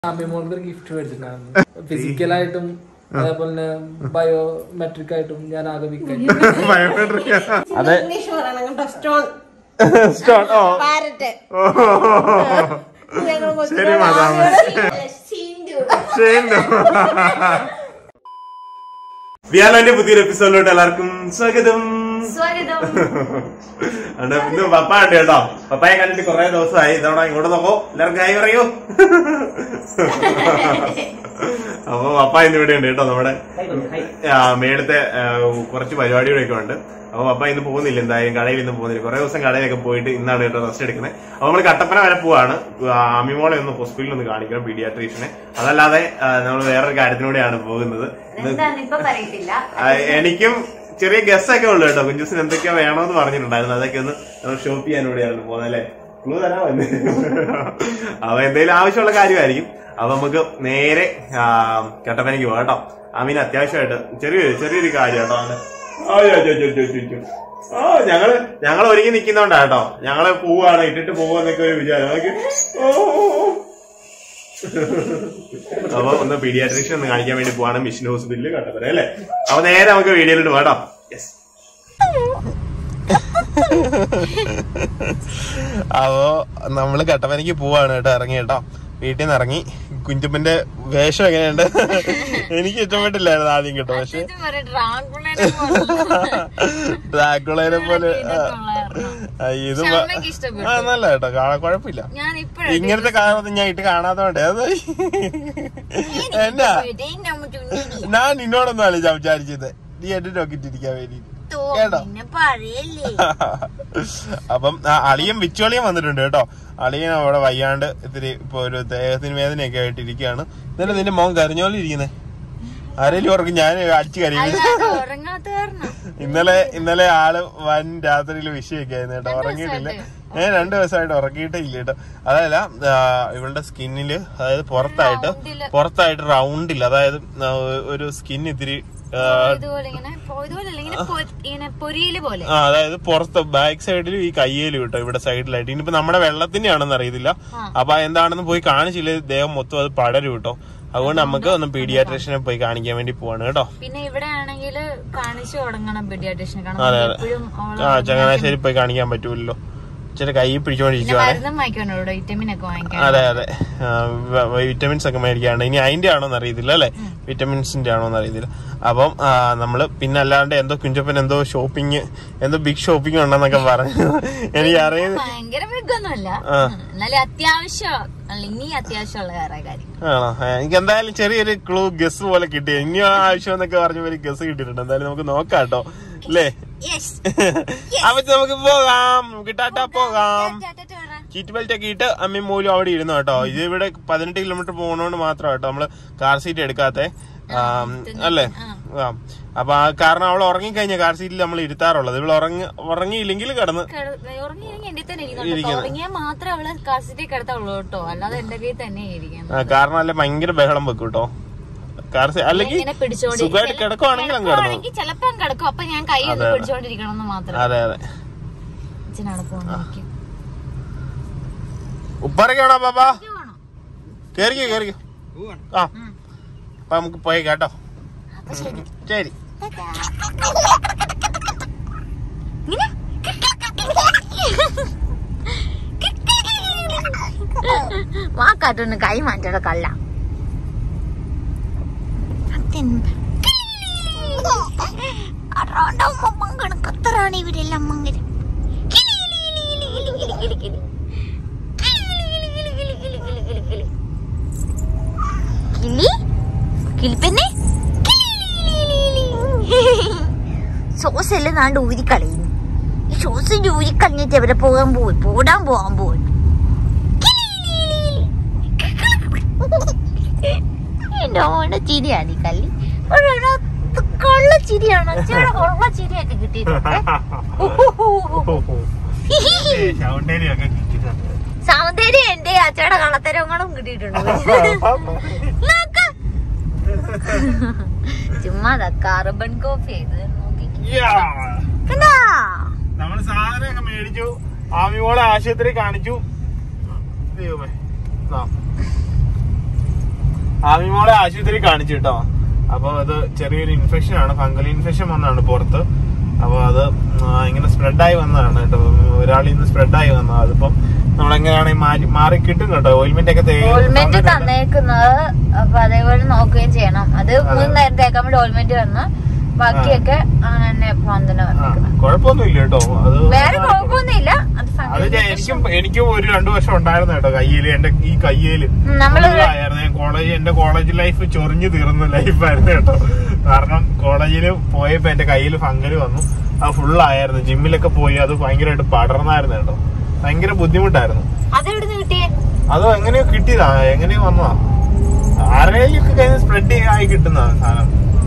അമ്മിമോൾക്ക് ഒരു ഗിഫ്റ്റ് മേടിച്ചിട്ടുണ്ടായിരുന്നു ഫിസിക്കലായിട്ടും അതേപോലെ തന്നെ ബയോമെട്രിക് ആയിട്ടും ഞാൻ ആകെ വീക്കായി ബയോമെട്രിക് അതെ ഇംഗ്ലീഷ് പറയണം കേട്ടോ സ്റ്റോൺ സ്റ്റോൺ ഓ പാരറ്റ് ഞങ്ങൾ ശരി മാതാമ സിന്ധു വിയാലോന്റെ പുതിയൊരു എപ്പിസോഡിലോട്ട് എല്ലാവർക്കും സ്വാഗതം സ്വാഗതം അവിടെ ഇന്ന് പപ്പ ഉണ്ട് കേട്ടോ പപ്പായെ കണ്ടിട്ട് കുറെ ദിവസമായി ഇതവിടെ ഇങ്ങോട്ട് നോക്കോ എല്ലാവർക്കും ആയി പറയൂ അപ്പൊ പപ്പ ഇന്ന് ഇവിടെ ഉണ്ട് കേട്ടോ നമ്മുടെ ആ, മേളത്തെ ആ, കുറച്ച് പരിപാടികളൊക്കെ ഉണ്ട് അപ്പൊ പപ്പ ഇന്ന് പോകുന്നില്ല എന്തായാലും കടയിൽ ഇന്ന് പോകുന്നില്ല കുറെ ദിവസം കടയിലൊക്കെ പോയിട്ട് ഇന്നാണ് കേട്ടോ റെസ്റ്റ് എടുക്കുന്നത് അപ്പൊ നമ്മൾ കട്ടപ്പന വരെ പോവാണ് ആ, അമ്മിമോളെ ഒന്ന് ഹോസ്പിറ്റലിൽ ഒന്ന് കാണിക്കണം പീഡിയാട്രീഷനെ അതല്ലാതെ നമ്മൾ വേറൊരു കാര്യത്തിലൂടെയാണ് പോകുന്നത് ഇന്ന് എന്താന്ന് ഇപ്പൊ പറയത്തില്ല ആ, എനിക്കും ചെറിയ ഗസ് ഒക്കെ ഉള്ളു കേട്ടോ കുഞ്ചുസിന് എന്തൊക്കെയാ വേണമെന്ന് പറഞ്ഞിട്ടുണ്ടായിരുന്നു അതൊക്കെ ഒന്ന് നമ്മൾ ഷോപ്പ് ചെയ്യാൻ കൂടിയാണ് പോകുന്നത് അല്ലേ ക്ലൂ തരാൻ വന്ന് അപ്പൊ എന്തെങ്കിലും ആവശ്യമുള്ള കാര്യമായിരിക്കും അപ്പൊ നമുക്ക് നേരെ ആ, കട്ടപ്പനയ്ക്ക് പോകാം കേട്ടോ അമീൻ അത്യാവശ്യമായിട്ട് ചെറിയൊരു ചെറിയൊരു കാര്യം കേട്ടോ അവന്റെ. ആ, ചോ, ചോ, ചോ, ചോ, ചോ, ചോ. ആ ഞങ്ങള് ഞങ്ങൾ ഒരുങ്ങി നിക്കുന്നോണ്ടാ കേട്ടോ ഞങ്ങള് പോവാണ് ഇട്ടിട്ട് പോവാന്നൊക്കെ ഒരു വിചാരം അതൊക്കെ ഓ, ഓ, ഓ. അപ്പൊ ഒന്ന് പീഡിയാട്രീഷ്യൻ ഒന്ന് കാണിക്കാൻ വേണ്ടി പോവാണ് മിഷൻ ഹോസ്പിറ്റലിൽ കട്ടപ്പന അല്ലേ അപ്പൊ നേരെ നമുക്ക് വീഡിയോയിലോട്ട് വേട്ടോ യെസ് അപ്പോ നമ്മള് കട്ടപ്പനയ്ക്ക് പോവാണ് കേട്ടോ ഇറങ്ങി കേട്ടോ വീട്ടിൽ നിന്ന് ഇറങ്ങി കുഞ്ചപ്പന്റെ വേഷം എങ്ങനെയുണ്ട് എനിക്ക് ഇഷ്ടപ്പെട്ടില്ലായിരുന്നു ആദ്യം കേട്ടോ പക്ഷെ ഡ്രാക്കുളേനെ പോലെ ആ, ആ, ഇത് വ- അമ്മയ്ക്ക് ഇഷ്ടപ്പെട്ടു. ആ നല്ല കേട്ടോ കാണാൻ കുഴപ്പമില്ല ഞാൻ ഇപ്പഴാ ഇങ്ങനത്തെ കാലത്ത് ഞാൻ ഇട്ട് കാണാത്തോണ്ട് അത് എന്നാ ഞാൻ നിന്നോടൊന്നും അല്ല ഞാൻ വിചാരിച്ചത് നീ എന്നെ നോക്കിട്ടിരിക്കാൻ വേണ്ടിട്ട് കേട്ടോ പിന്നെ പറയല്ലേ അപ്പം ആ അളിയൻ വിച്ചോളിയൻ വന്നിട്ടുണ്ട് കേട്ടോ അളിയൻ അവിടെ വയ്യാണ്ട് ഇത്തിരി ഇപ്പൊ ഒരു ദേഹത്തിന് വേദനയൊക്കെ ആയിട്ട് ഇരിക്കുകയാണ് എന്നിട്ട് നിന്റെ മോൻ കരഞ്ഞോലെ ഇരിക്കുന്നേ ആരെങ്കിലും ഉറക്കും ഞാൻ അടിച്ചു കരയുന്നു ഉറങ്ങാത്ത കാരണം ഇന്നലെ ഇന്നലെ ആള് വൻ രാത്രിയിൽ വിഷയൊക്കെ ആയിരുന്നു കേട്ടോ ഉറങ്ങിയിട്ടില്ല ഞാൻ രണ്ടു ദിവസമായിട്ട് ഉറങ്ങിയിട്ടേ ഇല്ല കേട്ടോ അതല്ല ആ, ഇവളുടെ സ്കിന്നില് അതായത് പുറത്തായിട്ട് റൗണ്ടില്. പുറത്തായിട്ട് റൗണ്ടില്ല അതായത് ആ, ഒരു സ്കിൻ ഇത്തിരി ആ, ഇതുപോലെ ഇങ്ങനെ ഇതുപോലെ അല്ല ഇങ്ങനെ പൊ- ഇങ്ങനെ പൊരിയില് പോലെ ആ അതായത് പുറത്ത് ബാക്ക് സൈഡിലും ഈ കയ്യേലും കേട്ടോ ഇവിടെ സൈഡിലായിട്ട് ഇനിയിപ്പോ നമ്മുടെ വെള്ളത്തിന്റെ ആണെന്ന് അറിയത്തില്ല അപ്പൊ എന്താണെന്ന് പോയി കാണിച്ചില്ല ദേഹം മൊത്തം അത് പടരും കേട്ടോ അതുകൊണ്ട് നമുക്ക് ഒന്ന് പീഡിയാട്രീഷനെ പോയി കാണിക്കാൻ വേണ്ടി പോവാണ് കേട്ടോ പിന്നെ ഇവിടെ ആണെങ്കിൽ കാണിച്ചു തുടങ്ങണം പീഡിയാട്രീഷനെ അതെ, കാരണം അതെ. എപ്പോഴും ആ ചങ്ങനാശ്ശേരി പോയി കാണിക്കാൻ പറ്റൂലല്ലോ ഇച്ചിരി കൈ പിടിച്ചോണ്ടിരിക്കുവാണ് മരുന്നും വാങ്ങിക്കാനോ വിറ്റമിൻ ഒക്കെ വാങ്ങിക്കാൻ അതെ അതെ വിറ്റമിൻസ് ഒക്കെ മേടിക്കാണ്ട് ഇനി അതിന്റെ ആണോന്ന് അറിയത്തില്ല അല്ലെ വിറ്റമിൻസിന്റെ ആണോന്ന് അറിയത്തില്ല അപ്പം ആ, നമ്മള് പിന്നെ അല്ലാണ്ട് എന്തോ കുഞ്ചപ്പൻ എന്തോ ഷോപ്പിംഗ് എന്തോ ബിഗ് ഷോപ്പിംഗ് ഉണ്ടെന്നൊക്കെ പറഞ്ഞു എനിക്ക് അറിയുന്ന ഭയങ്കര മൃഗമൊന്നുമല്ല ആ. എന്നാലും അത്യാവശ്യം അല്ല ഇനി അത്യാവശ്യമുള്ള വേറെ കാര്യം ആണോ ആ, എനിക്ക് എന്തായാലും ചെറിയൊരു ക്ലൂ ഗസ് പോലെ കിട്ടി ഇനി ആവശ്യം എന്നൊക്കെ പറഞ്ഞ ഒരു ഗസ് കിട്ടിയിട്ടുണ്ട് എന്തായാലും നമുക്ക് നോക്കാം കേട്ടോ അല്ലേ യെസ് അപ്പൊ നമുക്ക് പോകാം നമുക്ക് ടാറ്റാ പോകാം സീറ്റ് ബെൽറ്റ് ഒക്കെ ഇട്ട് അമ്മയും മൂലും അവിടെ ഇരുന്നു കേട്ടോ ഇത് ഇവിടെ പതിനെട്ട് കിലോമീറ്റർ പോകണോണ്ട് മാത്രം കേട്ടോ നമ്മള് കാർ സീറ്റ് എടുക്കാത്തെ ആം, അല്ലേ ആ അപ്പൊ ആ കാരണം അവൾ ഉറങ്ങിക്കഴിഞ്ഞ കാർ സീറ്റിൽ നമ്മൾ ഇരുത്താറുള്ളത് ഇവൾ ഉറങ്ങി ഉറങ്ങിയില്ലെങ്കിൽ കിടന്ന് ഉറങ്ങിയെങ്കിൽ എന്റെ തന്നെ ഇരിക്കുന്നുണ്ട് ഉറങ്ങിയാൽ മാത്രമേ അവള് കാസിറ്റേ കിടത്തുള്ളൂ കേട്ടോ അല്ലാതെ എന്റെ കയ്യിൽ തന്നെ ഇരിക്കണം ആ, കാരണം അല്ല ഭയങ്കര ബഹളം വെക്കും കേട്ടോ കാർ സീറ്റ് അല്ലെങ്കിൽ ഇങ്ങനെ പിടിച്ചോണ്ട് സുഖമായിട്ട് കിടക്കുവാണെങ്കിൽ അങ്ങ് കിടന്നു കിടക്കുവാണെങ്കിൽ ചിലപ്പോ അങ്ങ് കിടക്കും അപ്പൊ ഞാൻ കൈ ഒന്ന് പിടിച്ചോണ്ടിരിക്കണം എന്ന് മാത്രം അതെ അതെ അച്ഛനാണ് പോകുന്നത് ഉപ്പറക്കാണോ പാപ്പാ കേറിക്കോ കേറിക്കോ ആ അപ്പൊ നമുക്ക് പോയി കേട്ടോ അപ്പൊ ശരി ശരി ഇങ്ങനെ വാക്കാട്ടൊന്ന് കൈ മാറ്റട കള്ള കത്തറാണ് ഇവരെല്ലാം മങ്ങര് കിളി കിളിപ്പെന്നെ സോസ് എല്ലാം നാണ്ട് ഊരിക്കളയുന്നു ഈ സോസ് ഊരിക്കളഞ്ഞിട്ട് എവിടെ പോകാൻ പോയി പോടാൻ പോകാൻ പോയി എന്റെ ഓണ ചിരിയാണ് ഈ കല്ലി ഒരെണ്ണം കൊള്ള ചിരിയാണ് അച്ഛയുടെ കൊള്ള ചിരിയൊക്കെ കിട്ടിയിട്ടുണ്ട് ശവണ്ടേരിയൊക്കെ കിട്ടിയിട്ടുണ്ട് സൗന്ദര്യം എന്റെ അച്ഛയുടെ കള്ളത്തരങ്ങളും കിട്ടിയിട്ടുണ്ട് നോക്ക്. ചുമ്മാ കാർബൺ കോഫി ഇത് നോക്കിക്കേ കണ്ടാ നമ്മള് സാധനമൊക്കെ മേടിച്ചു ആമിമോളെ ആശുപത്രി കാണിച്ചു ദൈവമേ. ദാ. ആമിമോളെ ആശുപത്രി കാണിച്ചു കേട്ടോ അപ്പൊ അത് ചെറിയൊരു ഇൻഫെക്ഷൻ ആണ് ഫംഗൽ ഇൻഫെക്ഷൻ വന്നതാണ് പുറത്ത് അപ്പൊ അത് ആ, ഇങ്ങനെ സ്പ്രെഡായി വന്നതാണ് കേട്ടോ ഒരാളിൽ നിന്ന് സ്പ്രെഡായി വന്നതാണ് അതിപ്പം നമ്മളെങ്ങനെയാണെങ്കിൽ മാറി മാറി കിട്ടും കേട്ടോ ഓയിൽമെന്റ് ഒക്കെ തേ- ഓൾമെന്റ് തന്നിട്ടുണ്ട്. തന്നേക്കുന്നത് അപ്പൊ അതേപോലെ നോക്കുകയും ചെയ്യണം അത് മൂന്ന് നേരം തേക്കാൻ വേണ്ടി ഓൾമെന്റ് വന്ന് ബാക്കിയൊക്കെ അങ്ങനെ തന്നെ പോകാൻ തന്നെ ആ, വന്നേക്കുന്നത് കുഴപ്പമൊന്നുമില്ല കേട്ടോ അത് വേറെ കുഴപ്പമൊന്നുമില്ല അത് അത് fungal ഞാൻ- infection. എനിക്കും എനിക്കും ഒരു രണ്ടു വർഷം ഉണ്ടായിരുന്നു കേട്ടോ കയ്യില് എന്റെ ഈ കയ്യില് ഉം, നമ്മള് ആയിരുന്നു ഞാൻ കോളേജ് എന്റെ കോളേജ് ലൈഫ് ചൊറിഞ്ഞു തീർന്ന ലൈഫായിരുന്നു കേട്ടോ കാരണം കോളേജിൽ പോയപ്പോ എന്റെ കയ്യിൽ ഫംഗല് വന്നു അത് ഫുൾ ആയിരുന്നു ജിമ്മിലൊക്കെ പോയി അത് ഭയങ്കരമായിട്ട് പടർന്നായിരുന്നു കേട്ടോ ഭയങ്കര ബുദ്ധിമുട്ടായിരുന്നു അതെവിടുന്ന് കിട്ടിയേ അത് എങ്ങനെയോ കിട്ടിയതാ എങ്ങനെയോ വന്നതാ ആരെയൊക്കെ കഴിഞ്ഞ് സ്പ്രെഡ് ആയി കിട്ടുന്ന സാധനം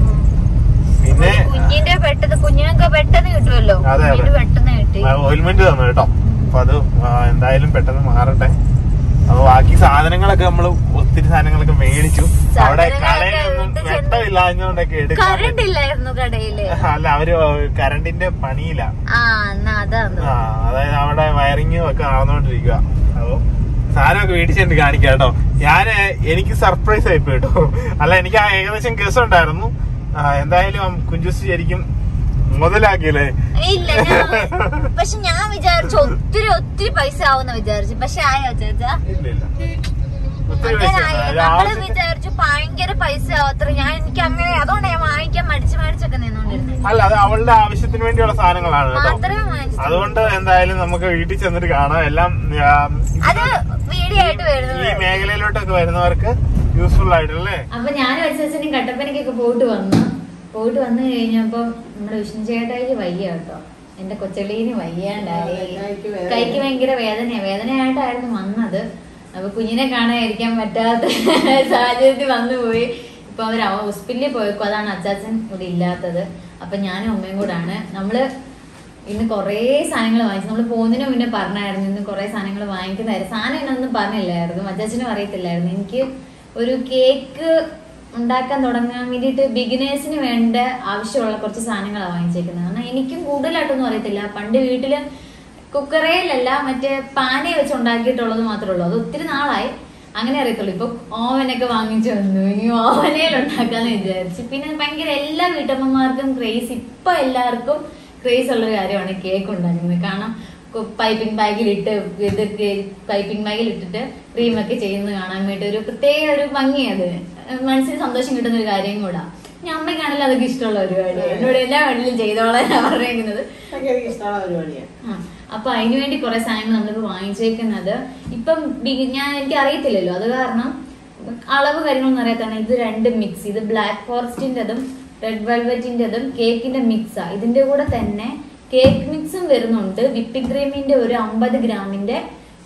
പിന്നെ കുഞ്ഞിന്റെ പെട്ടെന്ന് കുഞ്ഞിനൊക്കെ പെട്ടെന്ന് കിട്ടുമല്ലോ അതെ, അതെ. കുഞ്ഞിന് പെട്ടെന്ന് കിട്ടി ഓയിൽമെന്റ് തന്നു കേട്ടോ അപ്പൊ അത് ആ, എന്തായാലും പെട്ടെന്ന് മാറട്ടെ അപ്പൊ ബാക്കി സാധനങ്ങളൊക്കെ നമ്മള് ഒത്തിരി സാധനങ്ങളൊക്കെ മേടിച്ചു അവിടെ സാധനങ്ങളൊക്കെ കടയിലൊന്നും വീട്ടിൽ ചെന്ന് വെട്ടമില്ലാഞ്ഞോണ്ടൊക്കെ എടുക്കാൻ കറണ്ട് ഇല്ലായിരുന്നു കടയില് അല്ല അവര് കറണ്ടിന്റെ പണിയില്ല ആ എന്നാ അതാണ് ആ അതായത് അവിടെ വയറിങ്ങും ഒക്കെ നടന്നുകൊണ്ടിരിക്കുക അപ്പൊ സാധനമൊക്കെ മേടിച്ചിട്ട് കാണിക്കാം കേട്ടോ ഞാന് എനിക്ക് സർപ്രൈസ് ആയി പോയി കേട്ടോ അല്ല എനിക്ക് ആ ഏകദേശം ഗസ് ഉണ്ടായിരുന്നു ആ, എന്തായാലും കുഞ്ചുസ് ശരിക്കും മുതലാക്കിയല്ലേ ഇല്ല ഞാൻ പക്ഷെ ഞാൻ വിചാരിച്ചു ഒത്തിരി ഒത്തിരി പൈസ ആവുന്ന വിചാരിച്ചു പക്ഷെ ആയോ ചേച്ചാ ഇല്ല ഇല്ല ഒത്തിരി അങ്ങനെ പൈസ ആയി അത് നമ്മള് ആവശ്യം- വിചാരിച്ചു ഭയങ്കര പൈസ ആവത്ര ഞാൻ എനിക്ക് അങ്ങനെ അതുകൊണ്ട് ഞാൻ വാങ്ങിക്കാൻ മടിച്ച് മടിച്ചൊക്കെ നിന്നോണ്ടിരുന്നത് അല്ല അത് അവളുടെ ആവശ്യത്തിന് വേണ്ടിയുള്ള സാധനങ്ങളാണ് കേട്ടോ മാത്രമേ വാങ്ങിച്ചു അതുകൊണ്ട് എന്തായാലും നമുക്ക് വീട്ടിൽ ചെന്നിട്ട് കാണാം എല്ലാം ആ, അത് വീഡിയോ ആയിട്ട് ഈ വരുന്നത് മേഖലയിലോട്ടൊക്കെ വരുന്നവർക്ക് യൂസ്ഫുൾ ആയിട്ടല്ലേ അപ്പൊ ഞാൻ വെച്ചനും കട്ടപ്പനയ്ക്കൊക്കെ പോയിട്ട് വന്നു പോയിട്ട് വന്നു കഴിഞ്ഞപ്പോ നമ്മുടെ വിഷ്ണു ചേട്ടായിക്ക് വയ്യ കേട്ടോ എന്റെ കൊച്ചളീന് വയ്യാണ്ടായി കൈക്ക് ഭയങ്കര വേദനയാ വേദനയായിട്ടായിരുന്നു വന്നത് അപ്പൊ കുഞ്ഞിനെ കാണാതിരിക്കാൻ പറ്റാത്ത സാഹചര്യത്തിൽ വന്നുപോയി ഇപ്പൊ അവർ ഹോസ്പിറ്റലിൽ പോയേക്കും അതാണ് അച്ചാച്ചൻ ഇവിടെ ഇല്ലാത്തത് അപ്പൊ ഞാനും അമ്മയും കൂടാണ് നമ്മള് ഇന്ന് കുറേ സാധനങ്ങൾ വാങ്ങിച്ചു നമ്മൾ പോകുന്നതിന് മുന്നേ പറഞ്ഞായിരുന്നു ഇന്ന് കുറേ സാധനങ്ങൾ വാങ്ങിക്കുന്നതായിരുന്നു സാധനം എന്നൊന്നും പറഞ്ഞില്ലായിരുന്നു അച്ചാച്ചനും അറിയത്തില്ലായിരുന്നു എനിക്ക് ഒരു കേക്ക് ഉണ്ടാക്കാൻ തുടങ്ങാൻ വേണ്ടിയിട്ട് ബിഗിനേഴ്സിന് വേണ്ട ആവശ്യമുള്ള കുറച്ച് സാധനങ്ങളാണ് വാങ്ങിച്ചേക്കുന്നത് കാരണം എനിക്കും കൂടുതലായിട്ടൊന്നും അറിയത്തില്ല പണ്ട് വീട്ടില് കുക്കറയിലല്ല മറ്റേ പാനെ വെച്ച് ഉണ്ടാക്കിയിട്ടുള്ളത് മാത്രമേ ഉള്ളൂ അത് ഒത്തിരി നാളായി അങ്ങനെ അറിയത്തുള്ളൂ ഇപ്പൊ ഓവനൊക്കെ വാങ്ങിച്ചു വന്നു ഇനി ഓവനയിൽ ഉണ്ടാക്കാന്ന് വിചാരിച്ചു പിന്നെ ഭയങ്കര എല്ലാ വീട്ടമ്മമാർക്കും ക്രേസ് ഇപ്പൊ എല്ലാവർക്കും ക്രേസ് ഉള്ള ഒരു കാര്യമാണ് കേക്ക് ഉണ്ടാക്കുന്നത് കാരണം പൈപ്പിംഗ് ബാഗിലിട്ട് ഇത് പൈപ്പിംഗ് ബാഗിൽ ഇട്ടിട്ട് ക്രീമൊക്കെ ചെയ്യുന്നത് കാണാൻ വേണ്ടി ഒരു പ്രത്യേക ഒരു ഭംഗിയത് മനസ്സിന് സന്തോഷം കിട്ടുന്ന ഒരു കാര്യം കൂടാ ഞാൻ അമ്മയ്ക്കാണെങ്കിലും അതൊക്കെ ഇഷ്ടമുള്ള പരിപാടിയാണ് എന്നോട് എല്ലാ വഴിയിലും ചെയ്തോളാൻ പറഞ്ഞേക്കുന്നത് എനിക്ക് ഇഷ്ടമുള്ള പരിപാടിയാണ് ആ, അപ്പൊ അതിനു വേണ്ടി കുറെ സാധനങ്ങൾ നമ്മളിപ്പോ വാങ്ങിച്ചേക്കുന്നത് ഇപ്പം ബി- ഞാൻ എനിക്ക് അറിയത്തില്ലല്ലോ അത് കാരണം അളവ് കാര്യങ്ങളൊന്നും അറിയാത്താണ് ഇത് രണ്ട് മിക്സ് ഇത് ബ്ലാക്ക് ഫോറസ്റ്റിന്റെതും റെഡ് വെൽവെറ്റിന്റെതും കേക്കിന്റെ മിക്സാ ഇതിന്റെ കൂടെ തന്നെ കേക്ക് മിക്സും വരുന്നുണ്ട് വിപ്പിംഗ് ക്രീമിന്റെ ഒരു അമ്പത് ഗ്രാമിന്റെ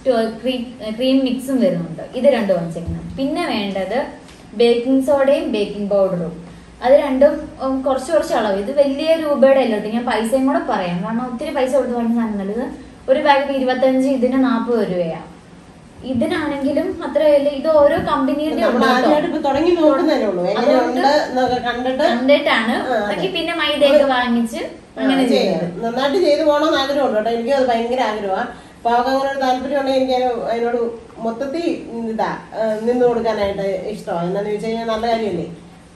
ക്രീം മിക്സും വരുന്നുണ്ട് ഇത് രണ്ടും വാങ്ങിച്ചേക്കുന്നത് പിന്നെ വേണ്ടത് ബേക്കിംഗ് സോഡയും ബേക്കിംഗ് പൗഡറും അത് രണ്ടും ഉം, കുറച്ച് കുറച്ച് അളവ് ഇത് വലിയ രൂപയുടെ അല്ല കേട്ടോ ഞാൻ പൈസയും കൂടെ പറയാം കാരണം ഒത്തിരി പൈസ കൊടുത്ത് വാങ്ങിയ സാധനം ഇത് ഒരു ബാഗിന് ഇരുപത്തഞ്ച് ഇതിന് നാൽപ്പത് രൂപയാ ഇതിനാണെങ്കിലും അത്രയല്ല ഇത് ഓരോ കമ്പനിയുടെ നമ്മൾ ആദ്യമായിട്ട് ഇപ്പൊ തുടങ്ങി നോക്കുന്നതല്ലേ ഉള്ളൂ എങ്ങനെയുണ്ട് എന്നൊക്കെ കണ്ടിട്ട് കണ്ടിട്ടാണ് ആ, അതെ. ബാക്കി പിന്നെ മൈദയൊക്കെ വാങ്ങിച്ച് അങ്ങനെ ആ, ചെയ്യുന്നത് ചെയ്യണം. നന്നായിട്ട് ചെയ്തു പോകണമെന്ന് ആഗ്രഹമുണ്ട് കേട്ടോ എനിക്കും അത് ഭയങ്കര ആഗ്രഹമാണ് അപ്പൊ അവർക്ക് അങ്ങനെ ഒരു താല്പര്യം ഉണ്ടെങ്കിൽ എനിക്ക് അതിന് അതിനോട് മൊത്തത്തിൽ ഇതാ ആ, നിന്ന് കൊടുക്കാനായിട്ട് ഇഷ്ടമാണ് എന്താന്ന് ചോദിച്ചു കഴിഞ്ഞാൽ നല്ല കാര്യമല്ലേ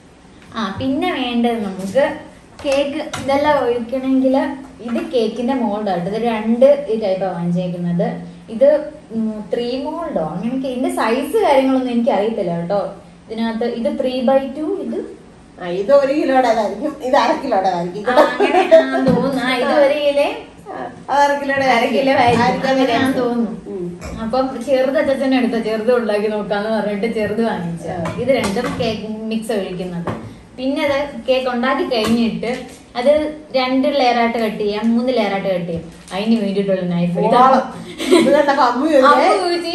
ആ പിന്നെ വേണ്ടത് നമുക്ക് കേക്ക് ഇതെല്ലാം ഒഴിക്കണമെങ്കിൽ ഇത് കേക്കിന്റെ മോൾഡായിട്ട് ഇത് രണ്ട് ഈ ടൈപ്പാണ് വാങ്ങിച്ചേക്കുന്നത് ഇത് ത്രീ മോൾഡോ അങ്ങനെയൊക്കെ ഇതിന്റെ സൈസ് കാര്യങ്ങളൊന്നും എനിക്ക് അറിയത്തില്ല കേട്ടോ ഇതിനകത്ത് ഇത് ത്രീ ബൈ ടു ഇത് ആ ഇത് ഒരു കിലോയുടേതായിരിക്കും ഇത് അര കിലോയുടേതായിരിക്കും ആ, അങ്ങനെ ആ, തോന്നുന്നു ആ, ഇത് ഒരു കിലോ അത് അര കിലോയുടെ അര കിലോ ആയിരിക്കും അങ്ങനെയാന്ന് തോന്നുന്നു ഉം. അപ്പം ചെറുത് അച്ഛനെ എടുത്ത ചെറുത് ഉണ്ടാക്കി നോക്കാന്ന് പറഞ്ഞിട്ട് ചെറുത് വാങ്ങിച്ചു ഇത് രണ്ടും കേക്ക് മിക്സ് ഒഴിക്കുന്നത് പിന്നെ അത് കേക്ക് ഉണ്ടാക്കി കഴിഞ്ഞിട്ട് അത് രണ്ട് ലെയറായിട്ട് കട്ട് ചെയ്യാം മൂന്ന് ലെയറായിട്ട് കട്ട് ചെയ്യാം അതിന് വേണ്ടിയിട്ടുള്ള നൈഫ് ഓളം. ഇത് കണ്ടപ്പോ അമ്മ ചോദിച്ചേ,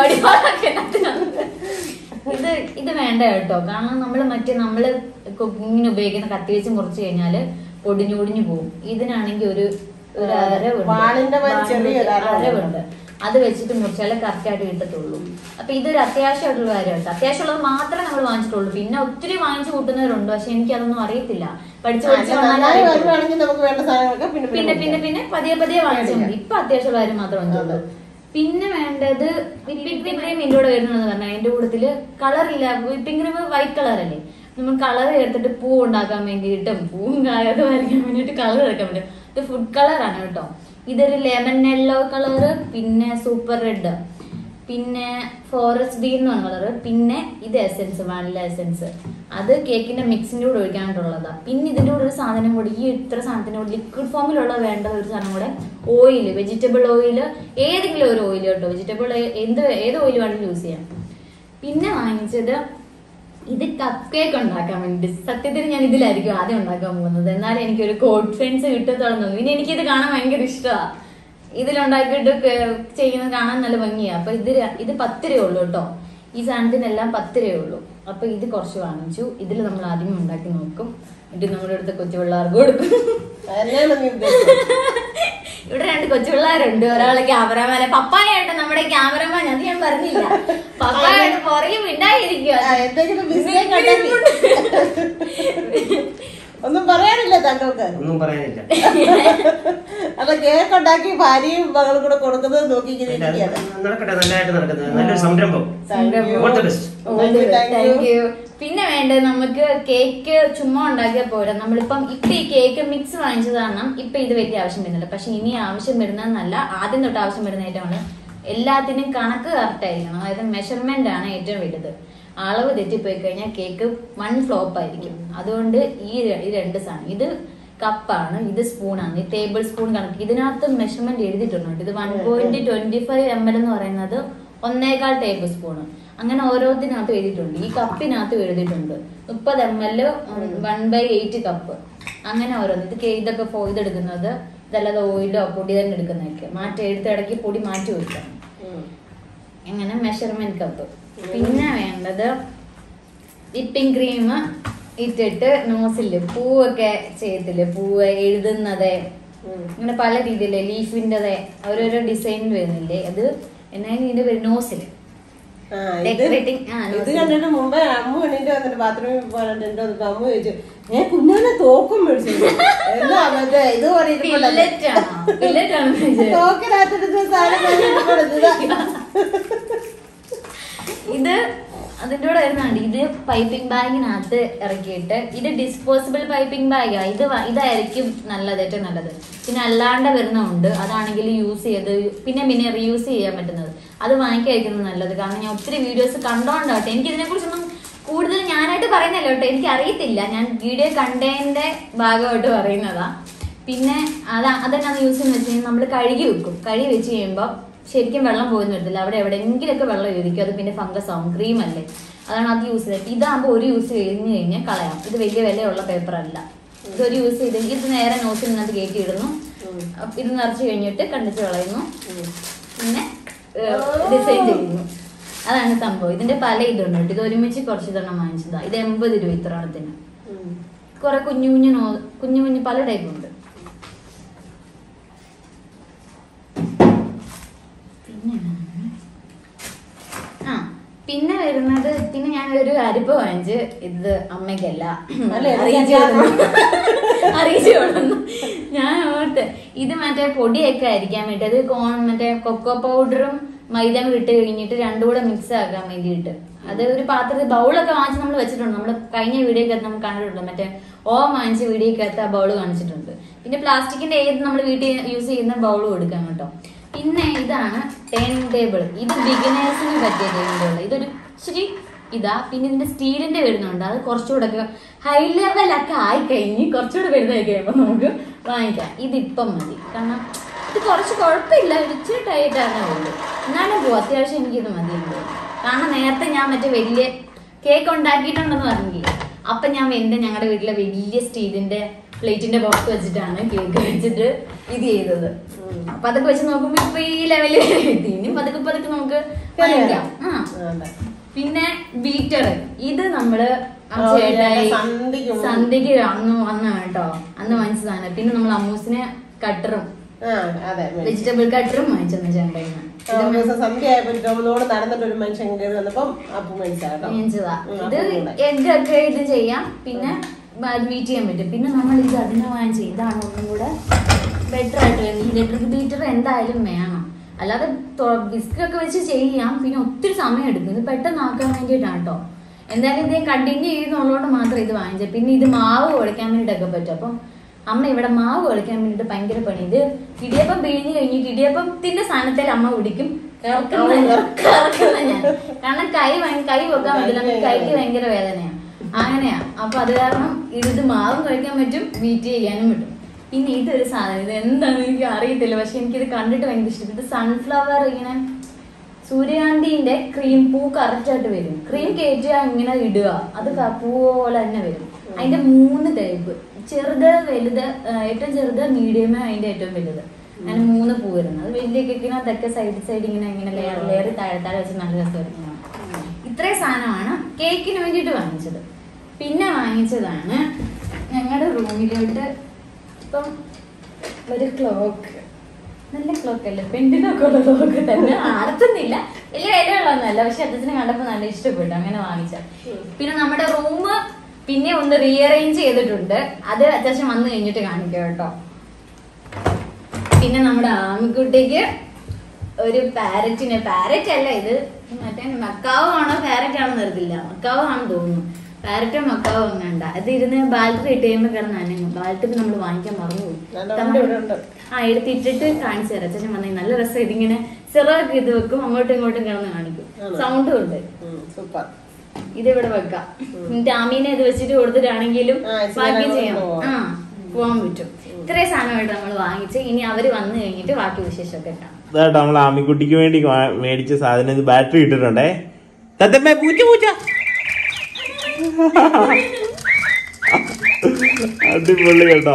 ഇത് ഇത് വേണ്ട കേട്ടോ കാരണം നമ്മൾ മറ്റേ നമ്മള് കുക്കിങ്ങിന് ഉപയോഗിക്കുന്ന കത്തി വെച്ച് മുറിച്ച് കഴിഞ്ഞാല് പൊടിഞ്ഞു പൊടിഞ്ഞു പോകും ഇതിനാണെങ്കിൽ ഒരു ഒരു അരവുണ്ട് വാളിന്റെ മാതിരി ചെറിയൊരു അരവുണ്ട്. അരവുണ്ട് അത് വെച്ചിട്ട് മുറിച്ചാലേ കറക്റ്റ് ആയിട്ട് കിട്ടത്തുള്ളൂ അപ്പൊ ഇതൊരു അത്യാവശ്യമായിട്ടുള്ള കാര്യമാണ് അത്യാവശ്യമുള്ളത് മാത്രമേ നമ്മൾ വാങ്ങിച്ചിട്ടുള്ളൂ പിന്നെ ഒത്തിരി വാങ്ങിച്ചു കൂട്ടുന്നവരുണ്ട് പക്ഷെ എനിക്ക് അതൊന്നും അറിയത്തില്ല പഠിച്ചു പഠിച്ച് അല്ല, വന്നാലേ നന്നായി അറിയത്തുള്ളൂ. വരുവാണെങ്കിൽ നമുക്ക് വേണ്ട സാധനങ്ങളൊക്കെ പിന്നെ പിന്നെ പിന്നെ പിന്നെ പതിയെ പതിയെ വാങ്ങിച്ചാൽ മതി ഇപ്പൊ അത്യാവശ്യമുള്ള കാര്യം മാത്രം വാങ്ങിച്ചുള്ളൂ പിന്നെ വേണ്ടത് വിപ്പിംഗ് ക്രീം ഇതിന്റെ കൂടെ വരുന്നതെന്ന് പറഞ്ഞാൽ അതിന്റെ കൂട്ടത്തില് കളറില്ല വിപ്പിംഗ് ക്രീം വൈറ്റ് കളർ അല്ലേ നമ്മൾ കളർ ചേർത്തിട്ട് പൂ ഉണ്ടാക്കാൻ വേണ്ടിയിട്ടും പൂവും കായൊക്കെ വരയ്ക്കാൻ വേണ്ടിയിട്ട് കളർ ചേർക്കാൻ വേണ്ടി ഇത് ഫുഡ് കളറാണ് കേട്ടോ ഇതൊരു ലെമൺ യെല്ലോ കളറ് പിന്നെ സൂപ്പർ റെഡ് പിന്നെ ഫോറസ്റ്റ് ഗ്രീൻ എന്ന് പറഞ്ഞ കളറ് പിന്നെ ഇത് എസെൻസ് വാനില എസെൻസ് അത് കേക്കിന്റെ മിക്സിന്റെ കൂടെ ഒഴിക്കാനായിട്ടുള്ളതാ പിന്നെ ഇതിന്റെ കൂടെ ഒരു സാധനം കൂടി ഈ ഇത്ര സാധനത്തിന്റെ കൂടെ ലിക്വിഡ് ഫോമിലുള്ള വേണ്ട ഒരു സാധനം കൂടെ ഓയിൽ വെജിറ്റബിൾ ഓയിൽ ഏതെങ്കിലും ഒരു ഓയിൽ കേട്ടോ വെജിറ്റബിൾ എന്ത് ഏത് ഓയിൽ വേണമെങ്കിലും യൂസ് ചെയ്യാം പിന്നെ വാങ്ങിച്ചത് ഇത് കപ്പ് കേക്ക് ഉണ്ടാക്കാൻ വേണ്ടി സത്യത്തിൽ ഞാൻ ഇതിലായിരിക്കും ആദ്യം ഉണ്ടാക്കാൻ പോകുന്നത് എന്നാൽ എനിക്ക് ഒരു കോൺഫിഡൻസ് കിട്ടത്തോളം തോന്നി പിന്നെ എനിക്കിത് കാണാൻ ഭയങ്കര ഇഷ്ടമാണ് ഇതിലുണ്ടാക്കിയിട്ട് ക- ചെയ്യുന്നത് കാണാൻ നല്ല ഭംഗിയാ അപ്പൊ ഇത് ര- ഇത് പത്ത് രൂപ ഉള്ളൂ കേട്ടോ ഈ സാധനത്തിനെല്ലാം പത്ത് രൂപ ഉള്ളൂ അപ്പൊ ഇത് കുറച്ച് വാങ്ങിച്ചു ഇതിൽ നമ്മൾ ആദ്യം ഉണ്ടാക്കി നോക്കും എന്നിട്ട് നമ്മുടെ അടുത്ത് കൊച്ചു പിള്ളേർക്ക് കൊടുക്കും തന്നെയാണ് നീ ഉദ്ദേശിച്ചത് ഇവിടെ രണ്ട് കൊച്ചു പിള്ളേരുണ്ട് ഒരാള് ക്യാമറമാനെ പപ്പായായിട്ട് നമ്മുടെ ക്യാമറമാൻ അത് ഞാൻ പറഞ്ഞില്ല പപ്പായായിട്ട് പുറകെ മിണ്ടായിരിക്കുക ആ, എന്തെങ്കിലും mistake ഉണ്ടെങ്കിൽ ഒന്നും പറയാനില്ല താങ്കൾക്ക് ഒന്നും പറയാനില്ല അല്ല കേക്ക് ഉണ്ടാക്കി ഭാര്യയും മകളും കൂടെ കൊടുക്കുന്നത് നോക്കിക്കിരിക്കുകയാണ് നടക്കട്ടെ നല്ലതായിട്ട് നടക്കുന്നത് നല്ലൊരു സംരംഭം all the best Thank you, thank you. Thank you പിന്നെ വേണ്ടത് നമുക്ക് കേക്ക് ചുമ്മാ ഉണ്ടാക്കിയാൽ പോരാ നമ്മളിപ്പം ഇപ്പൊ ഈ കേക്ക് മിക്സ് വാങ്ങിച്ചത് കാരണം ഇപ്പൊ ഇത് വലിയ ആവശ്യം വരുന്നില്ല പക്ഷെ ഇനി ആവശ്യം വരുന്നതെന്നല്ല ആദ്യം തൊട്ട് ആവശ്യം വരുന്ന ഏറ്റവും എല്ലാത്തിനും കണക്ക് കറക്റ്റ് ആയിരിക്കണം അതായത് മെഷർമെന്റ് ആണ് ഏറ്റവും വലുത് അളവ് തെറ്റിപ്പോയി കഴിഞ്ഞാൽ കേക്ക് വൺ ഫ്ലോപ്പ് ആയിരിക്കും അതുകൊണ്ട് ഈ ര- ഈ രണ്ട് സാധനം ഇത് കപ്പാണ് ഇത് സ്പൂണാണ് ഈ ടേബിൾ സ്പൂൺ കണക്ക് ഇതിനകത്ത് മെഷർമെന്റ് എഴുതിയിട്ടുണ്ട് ഇത് one point twenty five M L എന്ന് പറയുന്നത് ഒന്നേകാൽ ടേബിൾ സ്പൂണ് അങ്ങനെ ഓരോത്തിനകത്ത് എഴുതിയിട്ടുണ്ട് ഈ കപ്പിനകത്ത് എഴുതിയിട്ടുണ്ട് മുപ്പത് M L one by eight cup അങ്ങനെ ഓരോന്ന് ഇത് കേ- ഇതൊക്കെ ഫോ ഇതെടുക്കുന്നത് ഇതല്ലാതെ ഓയിലോ പൊടി തന്നെ എടുക്കുന്നതൊക്കെ മാറ്റി എടുത്ത് ഇടയ്ക്ക് പൊടി മാറ്റി വെക്കണം അങ്ങനെ മെഷർമെന്റ് കപ്പ് പിന്നെ വേണ്ടത് വിപ്പിംഗ് ക്രീം ഇട്ടിട്ട് നോസില് പൂവൊക്കെ ചെയ്യത്തില്ലേ പൂവ് എഴുതുന്നത് അങ്ങനെ പല രീതിയിലെ ലീഫിൻ്റെത് ഓരോരോ ഡിസൈൻ വരുന്നില്ലേ അത് എന്നാ ഇതിന്റെ പേര് നോസില് ആ, ഇത് Decorating, ആ, ഇത് നോസില്. കണ്ടിട്ട് മുമ്പേ അമ്മ എണീറ്റ് വന്നിട്ട് ബാത്റൂമിൽ പോകാനുണ്ട് എന്റെ അടുത്ത് അമ്മ ചോദിച്ചു ഏ കുഞ്ഞാനെ തോക്കും മേടിച്ചു എന്താ മറ്റേ ഇതുപോലെ ഇരിപ്പുണ്ടല്ലോ. Billet ആണോ? Billet ആണോ മേടിച്ചത്? തോക്കിനകത്തെടുത്ത സാധനം മേടിച്ചിട്ട് ഇതാ. ഇത് അതിന്റെ കൂടെ വരുന്നുണ്ട് ഇത് പൈപ്പിംഗ് ബാഗിനകത്ത് ഇറക്കിയിട്ട് ഇത് ഡിസ്പോസിബിൾ പൈപ്പിംഗ് ബാഗാ ഇത് വ- ഇതായിരിക്കും നല്ലത് ഏറ്റവും നല്ലത് പിന്നെ അല്ലാണ്ട് വരുന്നുണ്ട് അതാണെങ്കിൽ യൂസ് ചെയ്ത് പിന്നെ പിന്നെ റീയൂസ് ചെയ്യാൻ പറ്റുന്നത് അത് വാങ്ങിക്കായിരിക്കുന്നത് നല്ലത് കാരണം ഞാൻ ഒത്തിരി വീഡിയോസ് കണ്ടോണ്ടാവട്ടെ എനിക്ക് ഇതിനെ കുറിച്ചൊന്നും കൂടുതൽ ഞാനായിട്ട് പറയുന്നല്ലോ കേട്ടോ എനിക്ക് അറിയത്തില്ല ഞാൻ വീഡിയോ കണ്ടതിന്റെ ഭാഗമായിട്ട് പറയുന്നതാ പിന്നെ അതാ അതെന്നാന്ന് യൂസ് ചെയ്യുന്ന വെച്ച് കഴിഞ്ഞാൽ നമ്മൾ കഴുകി വെക്കും കഴുകി വെച്ച് കഴിയുമ്പോൾ ശരിക്കും വെള്ളം പോകുന്ന വരത്തില്ല അവിടെ എവിടെയെങ്കിലൊക്കെ വെള്ളം ഇരിക്കും അത് പിന്നെ ഫംഗസ് ആവും ക്രീം അല്ലേ അതാണ് അത് യൂസ് ചെയ്തത് ഇതാകുമ്പോൾ ഒരു യൂസ് കഴിഞ്ഞ് കഴിഞ്ഞാൽ കളയാം ഇത് വലിയ വിലയുള്ള പേപ്പർ അല്ല ഇതൊരു യൂസ് ചെയ്ത് ഇത് നേരെ നോസിനകത്ത് കയറ്റി ഇടുന്നു അപ്പൊ ഇത് നിറച്ച് കഴിഞ്ഞിട്ട് കണ്ടിച്ച് കളയുന്നു പിന്നെ ഡിസൈൻ ചെയ്യുന്നു അതാണ് സംഭവം ഇതിന്റെ പല ഇതുണ്ട് കേട്ടോ. ഇത് ഒരുമിച്ച് കുറച്ച് ഇതെണ്ണം വാങ്ങിച്ചതാ ഇത് എൺപത് രൂപ ഇത്ര എണ്ണത്തിന് കുറെ കുഞ്ഞു കുഞ്ഞു നോ കുഞ്ഞു കുഞ്ഞു പല ടൈപ്പ് ഉണ്ട് പിന്നെ ആ പിന്നെ വരുന്നത് പിന്നെ ഞാൻ ഒരു അരിപ്പ് വാങ്ങിച്ച് ഇത് അമ്മയ്ക്കല്ല അല്ല, എനിക്ക് അറിയിച്ചു അറിയാം. കൊടുന്നു. അറിയിച്ചു കൊടുന്നു ഞാൻ ഓർത്ത് ഇത് മറ്റേ പൊടിയൊക്കെ അരിക്കാൻ വേണ്ടി അത് കോൺ മറ്റേ കൊക്കോ പൗഡറും മൈദ കൂടി ഇട്ട് കഴിഞ്ഞിട്ട് രണ്ടും കൂടെ മിക്സ് ആക്കാൻ വേണ്ടിയിട്ട് അത് ഒരു പാത്രത്തിൽ ബൗളൊക്കെ വാങ്ങിച്ച് നമ്മൾ വെച്ചിട്ടുണ്ട് നമ്മൾ കഴിഞ്ഞ വീഡിയോക്കകത്ത് നമ്മൾ കണ്ടിട്ടുണ്ട് മറ്റേ ഓ വാങ്ങിച്ച വീഡിയോക്കകത്ത് ആ ബൗൾ കാണിച്ചിട്ടുണ്ട് പിന്നെ പ്ലാസ്റ്റിക്കിന്റെ ഏത് നമ്മൾ വീട്ടിൽ യൂസ് ചെയ്യുന്ന ബൗളും എടുക്കാം കേട്ടോ പിന്നെ ഇതാണ് ടേണിംഗ് ടേബിൾ ഇത് ബിഗിനേഴ്സിന് പറ്റിയ ടേണിംഗ് ടേബിൾ ഇതൊരു ഇച്ചിരി ഇതാ പിന്നെ ഇതിന്റെ സ്റ്റീലിന്റെ വരുന്നുണ്ട് അത് കുറച്ചുകൂടെ ഒക്കെ ഹൈ ലെവലൊക്കെ ആയി കഴിഞ്ഞ് കുറച്ചുകൂടെ വലുതായി കഴിയുമ്പോൾ നമുക്ക് വാങ്ങിക്കാം ഇതിപ്പം മതി കാരണം ഇത് കുറച്ച് കുഴപ്പമില്ല ഒരു ഇച്ചിരി ടൈറ്റാണ് ഉള്ളൂ എന്നാലും പോകും അത്യാവശ്യം എനിക്കിത് മതിയുണ്ട് കാരണം നേരത്തെ ഞാൻ മറ്റേ വലിയ കേക്ക് ഉണ്ടാക്കിയിട്ടുണ്ടെന്ന് പറഞ്ഞില്ലേ അപ്പൊ ഞാൻ എന്റെ ഞങ്ങളുടെ വീട്ടിലെ വലിയ സ്റ്റീലിന്റെ പ്ലേറ്റിന്റെ ബോക്സ് വെച്ചിട്ടാണ് കേക്ക് വെച്ചിട്ട് ഇത് ചെയ്തത് അപ്പൊ അതൊക്കെ വെച്ച് നോക്കുമ്പോ ഇപ്പൊ ഈ ലെവലിൽ എത്തി ഇനി പതുക്കെ പതുക്കെ നമുക്ക് വാങ്ങിക്കാം ആ അതെ. പിന്നെ ബീറ്റർ ഇത് നമ്മള് ആ ഓ, ചേട്ടായി ഇല്ല, സന്ധ്യയ്ക്ക് മുമ്പ്. സന്ധ്യക്ക് അന്ന് വന്നാണ് കേട്ടോ അന്ന് വാങ്ങിച്ചതാണ് പിന്നെ നമ്മൾ അമ്മൂസിന് കട്ടറും ആ അതെ മേടിച്ചു. വെജിറ്റബിൾ കട്ടറും വാങ്ങിച്ചെന്ന് ചേട്ടായിന്ന് ആ, ഒരു ദിവസം സന്ധ്യ ആയപ്പോ ടോമിനോട് നടന്നിട്ട് ഒരു മനുഷ്യൻ കയറി വന്നപ്പം അപ്പു മേടിച്ചാട്ടോ വാങ്ങിച്ചതാ ഉം, ഇത് അപ്പം കൂടെ. എഗ് ഒക്കെ ഇത് ചെയ്യാം പിന്നെ ബീറ്റ് ചെയ്യാൻ പറ്റും പിന്നെ നമ്മൾ ഇത് അതിനെ വാങ്ങിച്ച് ഇതാണ് ഒന്നും കൂടെ ബെറ്റർ ആയിട്ട് വരുന്നത് ഇലക്ട്രിക് ബീറ്റർ എന്തായാലും വേണം അല്ലാതെ ബിസ്ക് ഒക്കെ വെച്ച് ചെയ്യാം പിന്നെ ഒത്തിരി സമയം എടുക്കും ഇത് പെട്ടെന്ന് ആക്കാൻ വേണ്ടിയിട്ടാണ് കേട്ടോ എന്തായാലും ഇത് കണ്ടിന്യൂ ചെയ്യുന്നുള്ളതുകൊണ്ട് മാത്രം ഇത് വാങ്ങിച്ചത് പിന്നെ ഇത് മാവ് കുഴക്കാൻ വേണ്ടിയിട്ടൊക്കെ പറ്റും അപ്പം അമ്മ ഇവിടെ മാവ് കുഴക്കാൻ വേണ്ടിയിട്ട് ഭയങ്കര പണി ഇത് ഇടിയപ്പം പിഴിഞ്ഞ് കഴിഞ്ഞിട്ട് ഇടിയപ്പത്തിന്റെ സ്ഥാനത്തിൽ അമ്മ പിടിക്കും ഇറക്കുന്ന ഇറക്കുന്ന ഞാൻ കാരണം കൈ ഭയ- കൈ വെക്കാൻ പറ്റില്ല നമുക്ക് കൈക്ക് ഭയങ്കര വേദനയാണ് അങ്ങനെയാ അപ്പൊ അത് കാരണം ഇത് മാവും കഴിക്കാൻ പറ്റും ബീറ്റ് ചെയ്യാനും പറ്റും പിന്നെ ഇതൊരു സാധനം ഇത് എന്താണെന്ന് എനിക്ക് അറിയത്തില്ല പക്ഷെ എനിക്കിത് കണ്ടിട്ട് ഭയങ്കര ഇഷ്ടപ്പെട്ടു ഇത് സൺഫ്ലവർ ഇങ്ങനെ സൂര്യകാന്തിന്റെ ക്രീം പൂ കറക്റ്റ് ആയിട്ട് വരും ക്രീം കയറ്റുക ഇങ്ങനെ ഇടുക അത് ക- പൂ പോലെ തന്നെ വരും അതിന്റെ മൂന്ന് ടൈപ്പ് ചെറുത് വലുത് ആ, ഏറ്റവും ചെറുത് മീഡിയം അതിന്റെ ഏറ്റവും വലുത് അങ്ങനെ മൂന്ന് പൂ വരുന്നത് അത് വലിയ കേക്കിനകത്തൊക്കെ സൈഡ് സൈഡ് ഇങ്ങനെ ഇങ്ങനെ ലെയർ ലെയർ താഴെ താഴെ വെച്ച് നല്ല രസമായിരുന്നു ഇത്രയും സാധനമാണ് കേക്കിന് വേണ്ടിയിട്ട് വാങ്ങിച്ചത് പിന്നെ വാങ്ങിച്ചതാണ് ഞങ്ങളുടെ റൂമിലോട്ട് ഇപ്പം ഒരു ക്ലോക്ക് നല്ല ക്ലോക്ക് അല്ലേ പെണ്ണിനൊക്കെ ഉള്ള ക്ലോക്ക് തന്നെ ആർത്തുന്നില്ല വലിയ വിലയുള്ളതൊന്നുമല്ല പക്ഷെ അച്ഛനെ കണ്ടപ്പോ നല്ല ഇഷ്ടപ്പെട്ടു അങ്ങനെ വാങ്ങിച്ച പിന്നെ നമ്മുടെ റൂം പിന്നെ ഒന്ന് റീഅറേഞ്ച് ചെയ്തിട്ടുണ്ട് അത് അത്യാവശ്യം വന്നു കഴിഞ്ഞിട്ട് കാണിക്കാം കേട്ടോ പിന്നെ നമ്മുടെ ആമിക്കുട്ടിക്ക് ഒരു പാരറ്റിനെ പാരറ്റ് അല്ല ഇത് മറ്റേ മക്കാവ് ആണോ പാരറ്റ് ആണോ നിർത്തില്ല മക്കാവ് ആണെന്ന് തോന്നുന്നു പാരറ്റോ മക്കാവോ ഒന്നണ്ട അത് ഇരുന്ന് ബാലറ്റ് ഇട്ട് കഴിയുമ്പോൾ കിടന്ന് അനങ്ങും ബാലറ്റ് നമ്മൾ വാങ്ങിക്കാൻ മറന്നുപോയി ഉണ്ട്, ഇവിടെ ഉണ്ട്. ആ എടുത്തിട്ടിട്ട് കാണിച്ചു തരാം അച്ഛൻ വന്നേ നല്ല രസം ഇതിങ്ങനെ ചെറുതൊക്കെ ഇത് വെക്കും അങ്ങോട്ടും ഇങ്ങോട്ടും കിടന്ന് കാണിക്കും സൗണ്ടും ഉണ്ട് സൂപ്പർ ഇത് ഇവിടെ വെക്കാം എന്നിട്ട് ആമീനെ ഇത് വെച്ചിട്ട് കൊടുത്തിട്ടാണെങ്കിലും ആ, ഇച്ചിരി ബാക്കി നേരം ചെയ്യാം കൊണ്ട് ആ പോവാൻ പറ്റും ഇത്രയും സാധനമായിട്ട് നമ്മൾ വാങ്ങിച്ച് ഇനി അവര് വന്നു കഴിഞ്ഞിട്ട് ബാക്കി വിശേഷമൊക്കെ കാണാം ഇതാട്ടോ നമ്മൾ ആമിക്കുട്ടിക്ക് വേണ്ടി വാ- മേടിച്ച സാധനം ഇത് ബാറ്ററി ഇട്ടിട്ടുണ്ടേ തത്തമ്മേ പൂച്ച പൂച്ച അടിപൊളി കേട്ടോ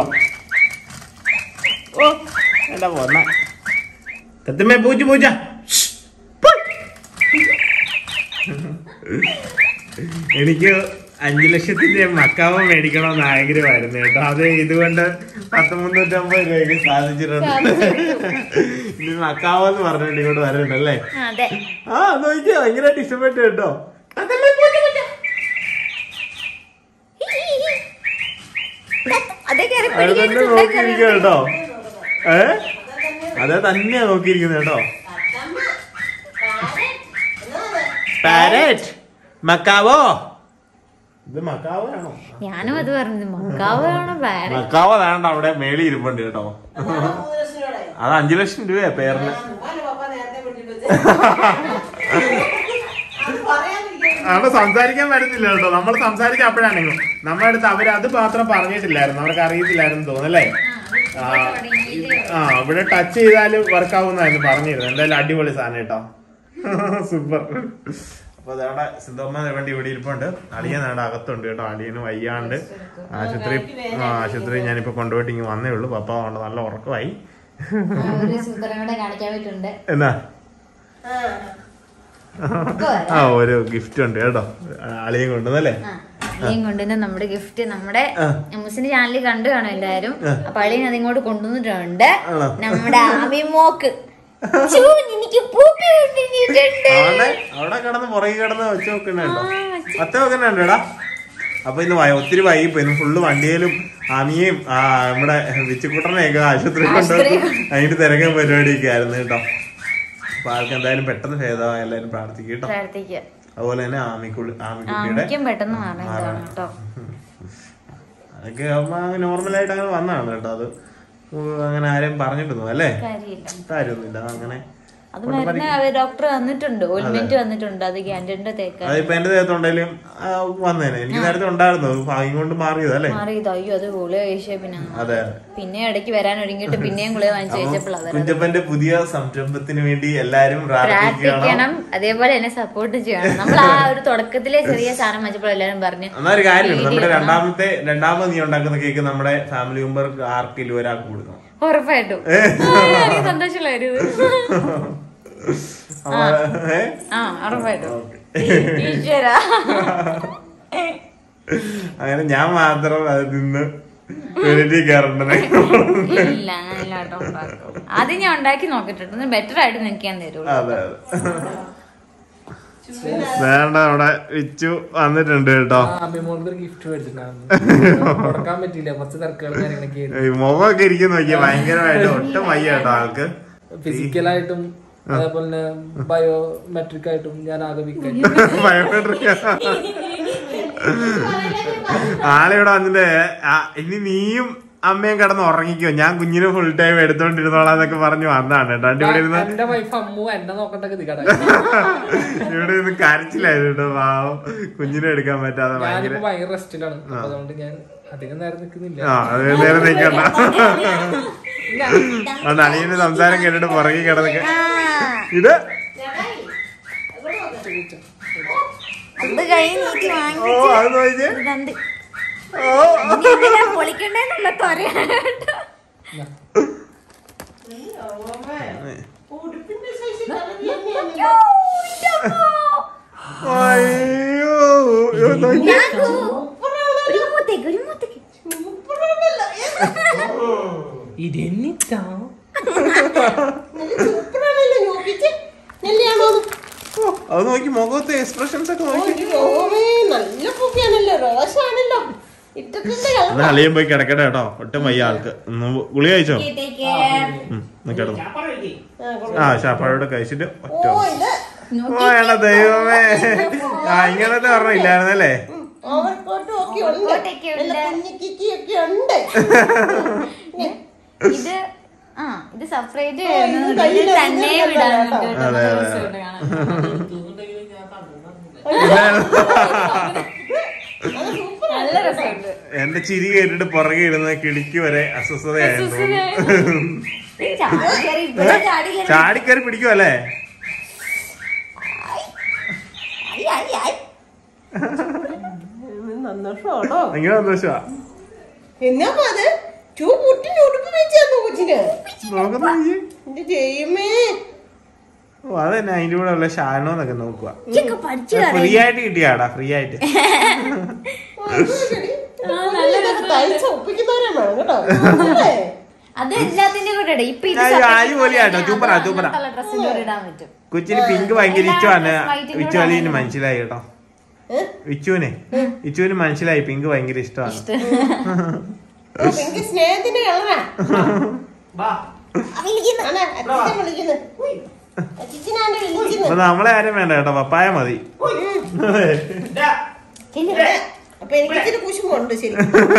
ഓ എന്താ പോന്ന തത്തമ്മേ പൂച്ച പൂച്ച ഷ്, പോ. എനിക്ക് അഞ്ചു ലക്ഷത്തിന്റെ മക്കാവ മേടിക്കണമെന്ന് ആഗ്രഹമായിരുന്നു കേട്ടോ അത് ഇതുകൊണ്ട് പത്ത് മുന്നൂറ്റമ്പത് രൂപയ്ക്ക് സാധിച്ചിട്ടുണ്ട് ഇനി മക്കാവ എന്ന് പറഞ്ഞിട്ട് ഇങ്ങോട്ട് വരണ്ടല്ലേ അതെ ആ നോക്കിയാ ഭയങ്കരമായിട്ട് ഇഷ്ടപ്പെട്ടു കേട്ടോ അതല്ലേ പൂച്ച പൂച്ച. അതേ കയറി അത് തന്നെ നോക്കിയിരിക്കുക കേട്ടോ ഏ അതെ തന്നെയാ നോക്കിയിരിക്കുന്നത് കേട്ടോ പാരറ്റ് മക്കാവോ ഇത് മക്കാവോ ആണോ ഞാനും അത് പറഞ്ഞു മക്കാവാണോ പാര മക്കാവോ വേണ്ട അവിടെ മേളി ഇരിപ്പുണ്ട് കേട്ടോ അത് അഞ്ചു ലക്ഷം രൂപയാ പേരിന് അവിടെ സംസാരിക്കാൻ പറ്റുന്നില്ല കേട്ടോ നമ്മൾ സംസാരിക്കാൻ അപ്പോഴാണെങ്കിലും നമ്മുടെ അടുത്ത് അവര് അത് മാത്രം പറഞ്ഞിട്ടില്ലായിരുന്നു അവർക്ക് അറിയത്തില്ലായിരുന്നു തോന്നല്ലേ ആ, ആ ഇവിടെ ടച്ച് ചെയ്താൽ വർക്ക് ആവുന്നായിരുന്നു പറഞ്ഞിരുന്നു എന്തായാലും അടിപൊളി സാധനം കേട്ടോ സൂപ്പർ അപ്പൊ അതവിടെ സിദ്ധമ്മ വേണ്ടി ഇവിടെ ഇരിപ്പുണ്ട് അളിയൻ അവിടെ അകത്തുണ്ട് കേട്ടോ അളിയന് വയ്യാണ്ട് ആശുപത്രി ആ ആശുപത്രി ഞാനിപ്പോ കൊണ്ടുപോയിട്ട് ഇങ്ങനെ വന്നേ ഉള്ളൂ പപ്പ കൊണ്ട് നല്ല ഉറക്കമായി ഒരു സൂത്രം കൂടെ കാണിക്കാൻ പറ്റുന്നുണ്ട് എന്നാ ആ ഒരു ഗിഫ്റ്റ് ഉണ്ട് കേട്ടോ അളിയൻ കൊണ്ടുവന്നല്ലേ അളിയൻ കൊണ്ടുവന്ന നമ്മുടെ ഗിഫ്റ്റ് നമ്മുടെ ആ. മുസിന്റെ ചാനലിൽ കണ്ടു കാണും എല്ലാരും അപ്പൊ അളിയൻ അതിങ്ങോട്ട് കൊണ്ടുവന്നിട്ടുണ്ട് ആണോ? നമ്മുടെ ആമിമോക്ക് ചൂ, എനിക്ക് പൂപ്പി കൊണ്ടുവന്നിട്ടുണ്ട്. അവിടെ അവിടെ കിടന്ന് പുറകെ കിടന്ന് വെച്ച് നോക്കണ കേട്ടോ ഒറ്റ വെക്കണുണ്ട് എടാ അപ്പൊ ഇന്ന് വയ- ഒത്തിരി വൈകിപ്പോ ഇന്ന് ഫുള്ള് വണ്ടിയിലും ആമിയെയും ആ നമ്മുടെ വിച്ചുക്കുട്ടനെയൊക്കെ ആശുപത്രി കൊണ്ട് അതിന്റെ തിരക്കാൻ പരിപാടിയൊക്കെ ആയിരുന്നു കേട്ടോ അപ്പൊ ആൾക്ക് എന്തായാലും പെട്ടെന്ന് ഭേദമായി എല്ലാരും പ്രാർത്ഥിക്കും കേട്ടോ പ്രാർത്ഥിക്കുക അതുപോലെ തന്നെ ആമിക്കുള്ളി ആമിക്കുട്ടിയുടെ ആമിക്കും പെട്ടെന്ന് മാറണം കേട്ടോ അതൊക്കെ നോർമലായിട്ട് അങ്ങനെ വന്നതാണ് കേട്ടോ അത് അങ്ങനെ ആരെയും പറഞ്ഞിട്ടൊന്നും അല്ലേ കാര്യമില്ല കാര്യമൊന്നുമില്ല അങ്ങനെ അത് മരുന്ന് ഡോക്ടർ വന്നിട്ടുണ്ട് ഓയിൽമെന്റ് വന്നിട്ടുണ്ട് അത് ക്യാൻറ്റീൻ്റെ തേക്കാൻ അതിപ്പോ എന്റെ ദേഹത്തുണ്ടെങ്കിലും ആ, വന്നേനെ എനിക്ക് നേരത്തെ ഉണ്ടായിരുന്നു അത് ഭാഗ്യം കൊണ്ട് മാറിയത് അല്ലേ മാറിയത് അയ്യോ അത് ഗുളിക കഴിച്ച പിന്നെ അതെ പിന്നെ ഇടയ്ക്ക് വരാൻ ഒരുങ്ങിയിട്ട് പിന്നെയും ഗുളിക വാങ്ങിച്ചു കഴിച്ചപ്പോഴാണ് കുഞ്ചപ്പന്റെ പുതിയ സംരംഭത്തിന് വേണ്ടി എല്ലാരും പ്രാർത്ഥിക്കണം പ്രാർത്ഥിക്കണം അതേപോലെ എന്നെ സപ്പോർട്ട് ചെയ്യണം നമ്മൾ ആ ഒരു തുടക്കത്തിലെ ചെറിയ സാധനം വെച്ചപ്പോൾ എല്ലാരും പറഞ്ഞു എന്നാ ഒരു കാര്യമുണ്ട് നമ്മുടെ രണ്ടാമത്തെ രണ്ടാമത് നീ ഉണ്ടാക്കുന്ന കേക്ക് നമ്മുടെ ഫാമിലി മെമ്പർക്ക് ആർക്കെങ്കിലും ഒരാൾക്ക് കൊടുക്കണം ഉറപ്പായിട്ടും ആ, എനിക്ക് സന്തോഷമുള്ള ഒരു ഇത്. അപ്പൊ, ഏ? ആ ഉറപ്പായിട്ടും ഈശ്വരാ. അങ്ങനെ ഞാൻ മാത്രം അത് നിന്ന് വെളിയിൽ കയറേണ്ടത് ഇല്ല ഞാൻ എല്ലാവരും ഉണ്ടാക്കും ആദ്യം ഞാൻ ഉണ്ടാക്കി നോക്കിട്ടുണ്ട് ബെറ്റർ ആയിട്ട് നിൽക്കാൻ തരുള്ളൂ അതെ അതെ വേണ്ട അവിടെ വിച്ചു വന്നിട്ടുണ്ട് കേട്ടോ ആ അഭിമോൾക്ക് ഒരു ഗിഫ്റ്റ് മേടിച്ചിട്ടുണ്ടായിരുന്നു കൊടുക്കാൻ പറ്റിയില്ല കുറച്ച് തിരക്കുകൾ കാര്യങ്ങളൊക്കെ ആയിരുന്നു ഈ മുഖമൊക്കെ ഇരിക്കുന്ന നോക്കിയാ ഭയങ്കരമായിട്ട് ഒട്ടും വയ്യ കേട്ടോ ആൾക്ക് ഫിസിക്കലായിട്ടും അതേപോലെ തന്നെ ബയോമെട്രിക് ആയിട്ടും ഞാൻ ആകെ വീക്കായി ബയോമെട്രിക് ആളിവിടെ വന്നിട്ട് ആ, ഇനി നീയും അമ്മയും കിടന്ന് ഉറങ്ങിക്കോ ഞാൻ കുഞ്ഞിനെ ഫുൾ ടൈം എടുത്തോണ്ടിരുന്നോളാം എന്നൊക്കെ പറഞ്ഞു വന്നതാണ് കേട്ടോ എന്റെ ഇവിടെ ഇരുന്ന് എന്റെ വൈഫ് അമ്മു എന്നെ നോക്കണ്ടൊക്കെ നിക്കട ഇവിടെ ഇരുന്ന് കരച്ചിലായിരുന്നു കേട്ടോ പാവം കുഞ്ഞിനെ എടുക്കാൻ പറ്റാതെ ഭയങ്കര ഞാനിപ്പോ ഭയങ്കര റെസ്റ്റിലാണ് അപ്പൊ അതുകൊണ്ട് ഞാൻ അധികം നേരം നിക്കുന്നില്ല ആ അത് നേരെ നിക്കണ്ട അതുകൊണ്ട് അളിയന്റെ സംസാരം കേട്ടിട്ട് പുറകെ കിടന്നൊക്കെ ഇത് അത് കഴിഞ്ഞ് നീട്ടി വാങ്ങി ഓ അത് നോക്കിയേ ഇതുണ്ട്. ഓ ഇനി എന്തിനാ പൊളിക്കണ്ടേന്നുള്ള തൊരയാണ് കേട്ടോ. ഉടുപ്പിന്റെ സൈസ് കളഞ്ഞു യ്യോ, എൻ്റെ അമ്മോ. അയ്യോ അയ്യോ, നോക്കിയേ. ഞാൻ ഒരു മൂത്തേക്ക് ഒരു മൂത്തേക്ക് ഇതെന്നിട്ടാ സൂപ്പറാണല്ലോ നോക്കിച്ച് നെല്ലിയാണോ ഓ, അത് നോക്കി മുഖത്തെ എക്സ്പ്രഷൻസ് ഒക്കെ നോക്കി ഓമേ നല്ല പൂക്കയാണല്ലോ റോസാണല്ലോ ഇട്ടിട്ടുണ്ട് എന്നാ അളിയൻ പോയി കിടക്കട്ടെ കേട്ടോ ഒട്ടും വയ്യ ആൾക്ക് ഒന്ന് ഗുളി കഴിച്ചോ Take care. ഉം, എന്നാ കിടന്നു ചാപ്പാട് കഴിക്ക്. ആ ഷാപ്പാടോട് കഴിച്ചിട്ട് ഒറ്റ ഓ ഇത് ഓ എടാ ദൈവമേ ആ ഇങ്ങനത്തെ പറഞ്ഞില്ലായിരുന്നല്ലേ ഓവർകോട്ടും ഒക്കെ ഉണ്ട് ഓവർകോട്ടൊക്കെ ഉണ്ട്. നല്ല കുഞ്ഞിക്കിക്കി ഒക്കെ ഉണ്ട് ഇത് ആ ഇത് സെപ്പറേറ്റ് ഓ, ഇത് കയ്യില് തന്നെ ഇങ്ങനെ വിടാനുണ്ട് കേട്ടോ. കേട്ടോ. അതെ, നല്ല അതെ. രസമുണ്ട് കാണാൻ. നല്ല രസമുണ്ട് എന്റെ ചിരി കേട്ടിട്ട് പുറകെ ഇടുന്ന കിളിക്ക് വരെ അസ്വസ്ഥതയായിരുന്നു ചാടി കയറി ഇവിടെ ചാടി കയറി ചാടിക്കറി പിടിക്കുമല്ലേ ആയി, ആയി, ആയി. സന്തോഷമാണോ ഭയങ്കര സന്തോഷമാ എന്നാ അത് ചൂ പുട്ടിന് ഉടുപ്പ് വെച്ചാന്നു കൊച്ചിന് നോക്കുന്ന എന്റെ ചെയ്യുമേ ഓ അതന്നെ അതിന്റെ കൂടെ ഉള്ള ഷാനോ എന്നൊക്കെ നോക്കുക ഇതൊക്കെ പഠിച്ചു ഫ്രീ ആയിട്ട് കിട്ടിയാടാ ഫ്രീ ആയിട്ട് തയ്ച്ച ഒപ്പിക്കുന്നവരാണ് കേട്ടോ അല്ലേ? അത് എല്ലാത്തിന്റെ കൂടെ ഇടാം. ഇപ്പൊ ഇത് ആ, separate അടിപൊളിയാട്ടോ. ഇടാൻ സൂപ്പറാ, അത് സൂപ്പറാ. അങ്ങനത്തുള്ള dressന്റെ കൂടെ ഇടാൻ പറ്റും കൊച്ചിന് പിങ്ക് ഭയങ്കര ഇഷ്ടമാണ് എല്ലാ white ന്റെ വിച്ചുവലിന് കൂടെ മനസ്സിലായി കേട്ടോ ഏ? വിച്ചുവിനെ വിച്ചുവിന് മനസ്സിലായി പിങ്ക് ഭയങ്കര ഇഷ്ടമാണ് ഓ, എനിക്ക് സ്നേഹത്തിന്റെ കളറാ വാ. ആണ് അച്ഛനെ വിളിക്കുന്നത് അച്ഛനാണ് അപ്പൊ വിളിക്കുന്നത് നമ്മളെ ആരും വേണ്ട കേട്ടോ പപ്പായ മതി ഇതാ. അപ്പൊ എനിക്ക് ഇച്ചിരി കുശുമുണ്ട് ശരി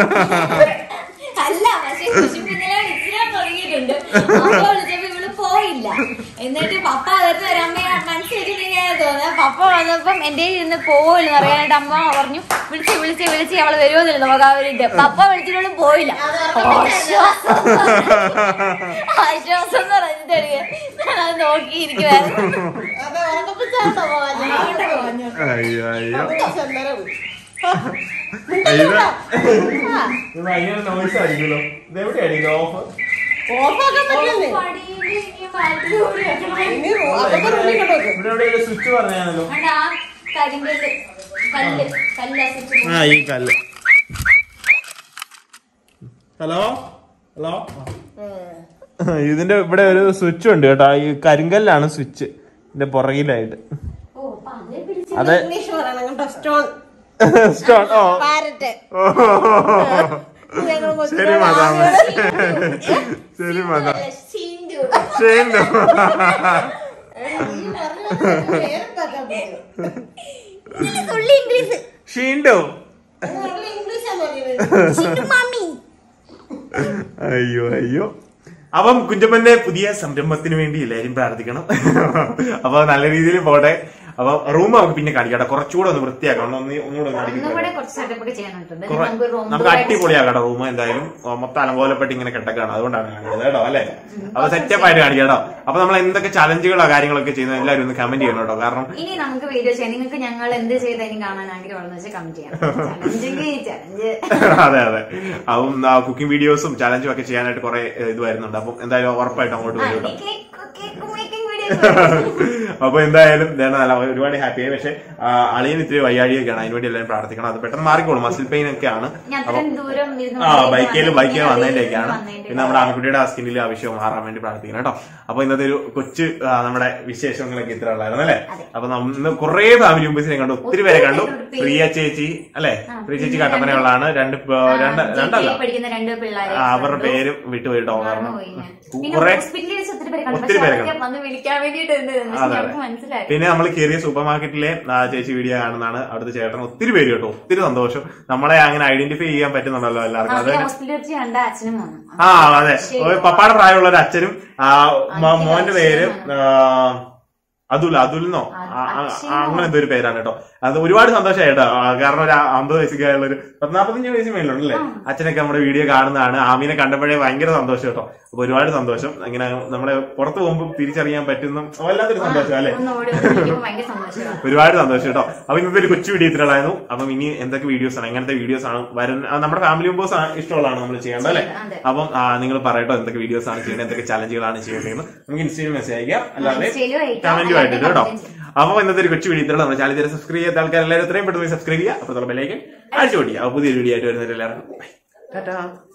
അല്ല പക്ഷെ കുശുമ്പിന്നലെ വിളിച്ചിടാൻ തുടങ്ങിയിട്ടുണ്ട് അപ്പൊ വിളിച്ചപ്പോ ഇവള് പോയില്ല എന്നിട്ട് പപ്പ അകത്ത് വരാൻ അമ്മ മനസ്സിലിങ്ങനെ തോന്നുന്നത് പപ്പ വന്നപ്പം എന്റെ ഇരുന്ന് പോവില്ല പറയാനായിട്ട് അമ്മ പറഞ്ഞു വിളിച്ച് വിളിച്ച് വിളിച്ച് അവള് വരുമോന്നില്ല നോക്കാൻ വേണ്ടിട്ട് പപ്പ വിളിച്ചിട്ടുള്ള പോയില്ല ആശ്വാസം ആശ്വാസം എന്ന് പറഞ്ഞിട്ട് ഞാൻ നോക്കിയിരിക്കുവായിരുന്നു അത് ഉറക്കപ്പിച്ചാട്ടോ അയ്യോ അയ്യോ ചന്ദനം ഇത് ഭയങ്കര നോയ്സ് ആയിരിക്കുമല്ലോ ഇത് എവിടെയായിരിക്കും ഓഫ് ഓഫാക്കാൻ പറ്റില്ലേ ഇനി അതൊക്കെ റൂമിൽ കൊണ്ടുവെക്കും ഇവിടെ എവിടെ സ്വിച്ച് പറഞ്ഞാണല്ലോ കരിങ്കല്ല് കല്ല് കല്ല് അസറ്റ് ആ ഈ കല്ല് ഹലോ ഹലോ ഇതിന്റെ ഇവിടെ ഒരു സ്വിച്ച് ഉണ്ട് കേട്ടോ ഈ കരിങ്കല്ലാണ് സ്വിച്ച് ഇതിന്റെ പുറകിലായിട്ട് അതെ ഇംഗ്ലീഷ് പറയണം കേട്ടോ സ്റ്റോൺ സ്റ്റോൺ ഓ പാരറ്റ് ഓ. ശരി മാതാമ ശരി മാതാ ശരി തുള്ളി ഇംഗ്ലീഷ് ഷീണ്ടോ ഇംഗ്ലീഷാണ് പറയുന്നത് മമ്മി അയ്യോ അയ്യോ അപ്പം കുഞ്ചമ്മന്റെ പുതിയ സംരംഭത്തിന് വേണ്ടി എല്ലാരും പ്രാർത്ഥിക്കണം അപ്പൊ നല്ല രീതിയിൽ പോട്ടെ അപ്പൊ റൂം നമുക്ക് പിന്നെ കാണിക്കാം കുറച്ചുകൂടെ ഒന്ന് വൃത്തിയാക്കണം ഒന്ന് ഒന്നുകൂടെ ഒന്ന് ഒന്നുകൂടെ കാണിക്കാം കുറച്ച് സെറ്റപ്പ് ഒക്കെ ചെയ്യാനുണ്ട് കുറെ- നമുക്ക് room നമുക്ക് tour അടിപൊളിയാക്കട്ടെ റൂം എന്തായാലും ഓ, മൊത്തം അലങ്കോലപ്പെട്ട് ഇങ്ങനെ കെട്ടക്കാണ് അതുകൊണ്ടാണ് കാണിച്ചത് കേട്ടോ അല്ലെ അപ്പൊ സെറ്റപ്പ് ആയിട്ട് കാണിക്കാം കേട്ടോ അപ്പൊ നമ്മൾ എന്തൊക്കെ ചലഞ്ചുകളോ കാര്യങ്ങളൊക്കെ ചെയ്യുന്നത് എല്ലാവരും ഒന്ന് കമന്റ് ചെയ്യണം കേട്ടോ കാരണം ഇനി നമുക്ക് വീഡിയോ ചെയ്യാം നിങ്ങൾക്ക് ഞങ്ങൾ എന്ത് ചെയ്ത് ഇനി കാണാൻ ആഗ്രഹമുള്ളതെന്ന് വെച്ചാൽ കമന്റ് ചെയ്യാം ചലഞ്ച് ചലഞ്ച് അതെ അതെ അപ്പം കുക്കിംഗ് വീഡിയോസും ചലഞ്ചും ഒക്കെ ചെയ്യാനായിട്ട് കുറെ ഏഹ്, ഇത് വരുന്നുണ്ട് അപ്പം എന്തായാലും ഉറപ്പായിട്ടും അങ്ങോട്ട് വരും കേട്ടോ കേക്ക് മേക്കിംഗ് വീഡിയോ അപ്പൊ എന്തായാലും ഇതാണ് നല്ല ഒരുപാട് ഹാപ്പിയായി പക്ഷെ ആ, അളിയൻ ഇത്തിരി വയ്യാഴിയൊക്കെയാണ് അതിനുവേണ്ടി എല്ലാവരും പ്രാർത്ഥിക്കണം അത് പെട്ടെന്ന് മാറിക്കോളും മസിൽ പെയിൻ ഒക്കെയാണ് ഞാൻ അപ്പൊ അത്രയും ദൂരം ഇരുന്ന് ആ വന്നതിന്റെ ബൈക്കിലും ബൈക്കിലും വന്നതിന്റെ വന്നതിന്റെയൊക്കെയാണ് വന്നതിന്റെ പിന്നെ നമ്മുടെ ആൺകുട്ടിയുടെ സ്കിന്നിലെ ആവശ്യം മാറാൻ വേണ്ടി പ്രാർത്ഥിക്കണം കേട്ടോ അപ്പൊ ഇന്നത്തെ ഒരു കൊച്ചു ആ, നമ്മുടെ വിശേഷങ്ങളൊക്കെ ഇത്ര ഉള്ളായിരുന്നു അല്ലേ അപ്പൊ നമ്മ- ഇന്ന് കുറെ ഫാമിലി മെമ്പേഴ്സിനെ കണ്ടു ഒത്തിരി പേരെ കണ്ടു പ്രിയ ചേച്ചി അല്ലെ പ്രിയ ചേച്ചി കട്ടപ്പനയുള്ളതാണ് രണ്ട് പേ- രണ്ട് രണ്ടല്ല ജിജിയിൽ പഠിക്കുന്ന രണ്ട് പിള്ളേരെ ആ, അവരുടെ കണ്ടു. പേരും വിട്ടുപോയിട്ടോ കാരണം മറന്നുപോയി ഞാൻ. പിന്നെ കുറെ ഹോസ്പിറ്റലിൽ വെച്ച് ഒത്തിരി പേരെ കണ്ടു ഒത്തിരി പക്ഷെ പേരെ അവരൊക്കെ വന്ന് വിളിക്കാൻ വേണ്ടിയിട്ടുണ്ട് പക്ഷെ അതെ, ഞങ്ങൾക്ക് അതെ. മനസ്സിലായി പിന്നെ നമ്മൾ കയറിയ സൂപ്പർ മാർക്കറ്റിലെ ആ, ചേച്ചി വീഡിയോ കാണുന്നതാണ് അവിടുത്തെ ചേട്ടൻ ഒത്തിരി പേര് കേട്ടോ ഒത്തിരി സന്തോഷം നമ്മളെ അങ്ങനെ ഐഡന്റിഫൈ ചെയ്യാൻ പറ്റുന്നുണ്ടല്ലോ എല്ലാവർക്കും അത് ഹോസ്പിറ്റലിൽ വെച്ച് കണ്ട അച്ഛനും വന്നു ആ അതെ ഒരു പപ്പാടെ പ്രായമുള്ള ഒരു അച്ഛനും ആ, മ- മോന്റെ പേര് ആ, അതുൽ അതുലിനോ ആ, ആ, ആ, അങ്ങനെ എന്തോ ഒരു പേരാണ് കേട്ടോ അത് ഒരുപാട് സന്തോഷമായി കേട്ടോ ആ, കാരണം ഒരു അമ്പത് വയസ്സൊക്കെയുള്ള ഒരു പത്തിനാപ്പത്തഞ്ച് വയസ്സ് മേലുണ്ടല്ലേ അച്ഛനൊക്കെ നമ്മുടെ വീഡിയോ കാണുന്നതാണ് ആമീനെ കണ്ടപ്പോഴേ ഭയങ്കര സന്തോഷം കേട്ടോ അപ്പൊ ഒരുപാട് സന്തോഷം ഇങ്ങനെ നമ്മളെ പുറത്ത് പോകുമ്പോൾ തിരിച്ചറിയാൻ പറ്റുന്ന വല്ലാത്തൊരു സന്തോഷം അല്ലെ ഒന്ന് ഓടി വന്ന് വിളിക്കുമ്പോ ഭയങ്കര സന്തോഷമാണ് ഒരുപാട് സന്തോഷം കേട്ടോ അപ്പൊ ഇന്നത്തെ ഒരു കൊച്ചു വീഡിയോ ഇത്രയുള്ളായിരുന്നു അപ്പം ഇനി എന്തൊക്കെ വീഡിയോസ് ആണ് എങ്ങനത്തെ വീഡിയോസ് ആണ് വരുന്ന ആ, നമ്മുടെ ഫാമിലി മെമ്പേഴ്സ് ഇഷ്ടമുള്ളതാണ് നമ്മൾ ചെയ്യേണ്ടത് അല്ലെ അതെ. അപ്പം നിങ്ങൾ പറയട്ടോ എന്തൊക്കെ വീഡിയോസ് ആണ് ചെയ്യേണ്ടത് എന്തൊക്കെ ചലഞ്ചുകളാണ് ചെയ്യേണ്ടതെന്ന് നമുക്ക് ഇൻസ്റ്റയിൽ മെസ്സേജ് അയക്കാം അല്ലാതെ ഇൻസ്റ്റയിലും അയക്കാം, കമന്റും ആയിട്ട് അല്ലാതെ കേട്ടോ comment ചെയ്യാം. അപ്പൊ ഇന്നത്തെ ഒരു കൊച്ചു വീഡിയോ ഇത്രയുള്ള നമ്മുടെ ചാനൽ ഇതുവരെ സബ്സ്ക്രൈബ് ചെയ്യാത്ത ആൾക്കാർ എല്ലാവരും എത്രയും പെട്ടെന്ന് സബ്സ്ക്രൈബ് ചെയ്യുക അപ്പൊ ബെല്ലൈക്കൻ അടിച്ചു ഓടിക്കുക അപ്പൊ പുതിയൊരു വീഡിയോ ആയിട്ട് വരുന്നവരെല്ലാവർക്കും ടാറ്റാ